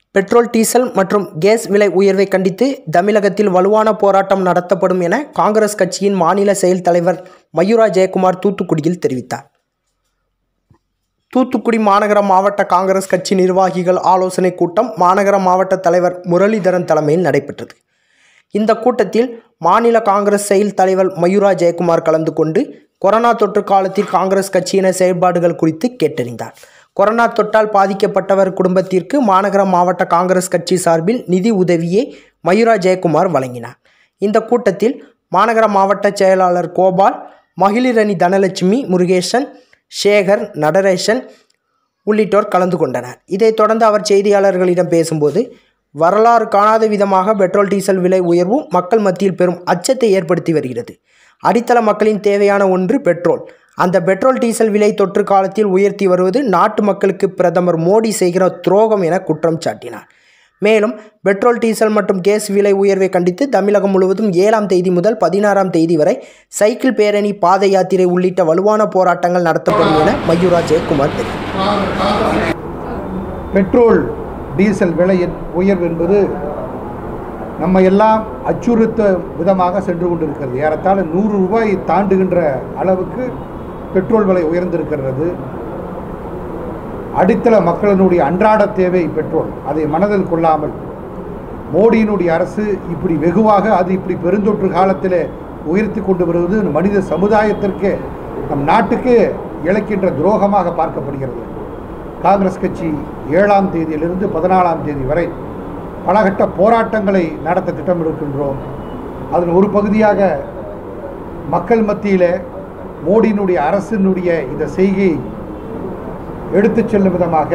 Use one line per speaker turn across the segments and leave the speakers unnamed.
petrol diesel மற்றும் case விலை உயர்வை கண்டித்து தமிழகத்தில் வலுவான போராட்டம் நடத்தப்படும் என காங்கிரஸ் கட்சியின் மாநில செயல் தலைவர் மயூரா ஜெயக்குமார் தூத்துக்குடியில் தெரிவித்தார் தூத்துக்குடி மாநகர மாவட்ட காங்கிரஸ் கட்சி நிர்வாகிகள் ஆலோசனை கூட்டம் மாநகர மாவட்ட தலைவர் முரளிதரன் தலைமையில் நடைபெற்றது இந்த கூட்டத்தில் மாநில காங்கிரஸ் செயல் தலைவர் மயூரா ஜெயக்குமார் கலந்து கொண்டு கொரோனா தொற்று காலத்தில் காங்கிரஸ் கட்சியின செயல்பாடுகள் குறித்து கேட்டறிந்தார் கொரோனா தொற்றால் பாதிக்கப்பட்டவர் குடும்பத்திற்கு மாநகர மாவட்ட காங்கிரஸ் கட்சி சார்பில் நிதி உதவியை மயூரா ஜெயக்குமார் வழங்கினார் இந்த கூட்டத்தில் மாநகர மாவட்ட செயலாளர் கோபால் மகளிரணி தனலட்சுமி முருகேசன் சேகர் நடரேசன் உள்ளிட்டோர் கலந்து கொண்டனர் இதைத் தொடர்ந்து அவர் செய்தியாளர்களிடம் பேசும்போது வரலாறு காணாத விதமாக பெட்ரோல் டீசல் விலை உயர்வும் மக்கள் மத்தியில் பெரும் அச்சத்தை ஏற்படுத்தி வருகிறது அடித்தள மக்களின் தேவையான ஒன்று பெட்ரோல் அந்த பெட்ரோல் டீசல் விலை தொற்று காலத்தில் உயர்த்தி வருவது நாட்டு மக்களுக்கு பிரதமர் மோடி செய்கிற துரோகம் என குற்றம் சாட்டினார் மேலும் பெட்ரோல் டீசல் மற்றும் கேஸ் விலை உயர்வை கண்டித்து தமிழகம் முழுவதும் ஏழாம் தேதி முதல் பதினாறாம் தேதி வரை சைக்கிள் பேரணி பாத யாத்திரை உள்ளிட்ட வலுவான போராட்டங்கள் நடத்தப்படும் என மயூரா ஜெயக்குமார் தெரிவித்தார்
பெட்ரோல் டீசல் விலையின் உயர்வு என்பது நம்ம எல்லாம் அச்சுறுத்த விதமாக சென்று கொண்டிருக்கிறது ஏறத்தாழ நூறு ரூபாய் தாண்டுகின்ற அளவுக்கு பெட்ரோல் விலை உயர்ந்திருக்கிறது அடித்தள மக்களினுடைய அன்றாட தேவை பெட்ரோல் அதை மனதில் கொள்ளாமல் மோடியினுடைய அரசு இப்படி வெகுவாக அது இப்படி பெருந்தொற்று காலத்தில் உயர்த்தி கொண்டு வருவது மனித சமுதாயத்திற்கு நம் நாட்டுக்கு இழைக்கின்ற துரோகமாக பார்க்கப்படுகிறது காங்கிரஸ் கட்சி ஏழாம் தேதியிலிருந்து பதினாலாம் தேதி வரை பலகட்ட போராட்டங்களை நடத்த திட்டமிருக்கின்றோம் அதன் ஒரு பகுதியாக மக்கள் மத்தியில் மோடியினுடைய அரசினுடைய இந்த செய்கையை எடுத்துச் செல்லும் விதமாக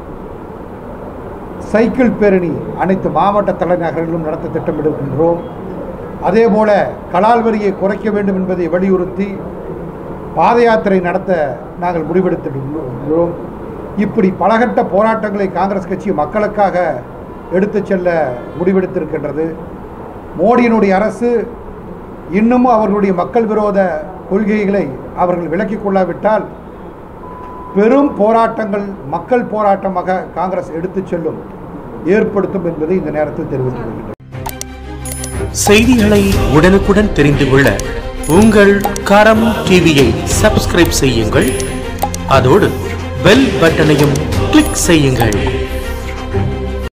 சைக்கிள் பேரணி அனைத்து மாவட்ட தலைநகரிலும் நடத்த திட்டமிடுகின்றோம் அதே போல கலால் வரியை குறைக்க வேண்டும் என்பதை வலியுறுத்தி பாத யாத்திரை நடத்த நாங்கள் முடிவெடுத்திருக்கிறோம் இப்படி பலகட்ட போராட்டங்களை காங்கிரஸ் கட்சி மக்களுக்காக எடுத்துச் செல்ல முடிவெடுத்திருக்கின்றது மோடியினுடைய அரசு இன்னமும் அவர்களுடைய மக்கள் விரோத கொள்கைகளை அவர்கள் விலக்கிக் கொள்ளாவிட்டால் பெரும் போராட்டங்கள் மக்கள் போராட்டமாக காங்கிரஸ் எடுத்துச் செல்லும் ஏற்படுத்தும் என்பதை இந்த நேரத்தில் தெரிவித்துக் கொள்கின்றேன்
செய்திகளை உடனுக்குடன் தெரிந்து கொள்ள உங்கள் கரம் டிவியை சப்ஸ்கிரைப் செய்யுங்கள் அதோடு பெல் பட்டனையும் கிளிக் செய்யுங்கள்